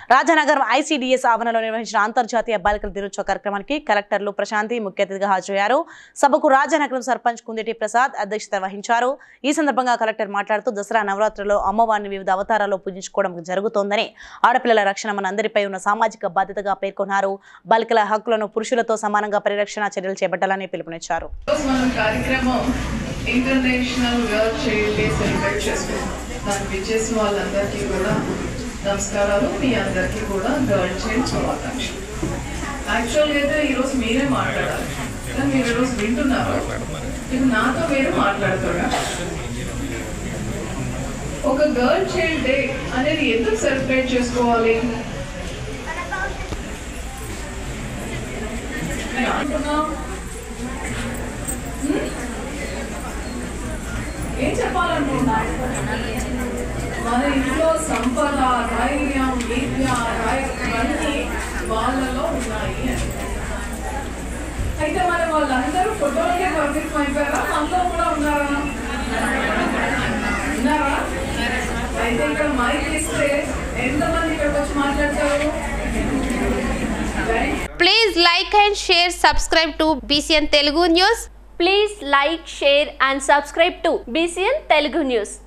Rajanagaram ICDS ఆవరణలో నిర్వహించిన అంతర్జాతీయ బాలికల దినోత్సవ కార్యక్రమానికి కలెక్టర్లు ప్రశాంతి ముఖ్య అతిథిగా హాజరయ్యారు సభకు రాజానగరం సర్పంచ్ కుందేటి ప్రసాద్ అధ్యక్షత వహించారు ఈ సందర్భంగా కలెక్టర్ మాట్లాడుతూ దసరా నవరాత్రుల్లో అమ్మవారిని వివిధ అవతారాల్లో పూజించుకోవడం జరుగుతోందని ఆడపిల్లల రక్షణ మనందరిపై ఉన్న సామాజిక బాధ్యతగా పేర్కొన్నారు బాలికల హక్కులను పురుషులతో సమానంగా పరిరక్షణ చర్యలు చేపట్టాలని పిలుపునిచ్చారు ఈరోజు మనం కార్యక్రమం international girl child day celebrate చేసుకున్నాం దానికి విచ్చేసిన వాళ్ళందరికీ కూడా నమస్కారాలు మీ అందరికీ కూడా గర్ల్ చైల్డ్ శుభాకాంక్షలు యాక్చువల్గా అయితే ఈరోజు మీరే మాట్లాడాలి కానీ మీరు ఈరోజు వింటున్నారు ఇప్పుడు నాతో మీరు మాట్లాడుతున్నారు ఒక గర్ల్ చైల్డ్ డే అనేది ఎందుకు సెలబ్రేట్ చేసుకోవాలి నేను అంటున్నా ఏం చెప్పాలనుకున్నా మన ఇంట్లో సంపద ధైర్యం విద్య రాయ- ఇవన్నీ వాళ్ళలో ఉన్నాయి అని అయితే మరి వాళ్ళందరూ ఫోటోలకే పరిమితం అయిపోయారా మనలో కూడా ఉన్నారా ఉన్నారా అయితే ఇక్కడ మైక్ ఇస్తే ఎంతమంది ఇక్కడికి వచ్చి మాట్లాడతారు Right? Please like and share, subscribe to BCN Telugu News. Please like, share and subscribe to BCN Telugu News.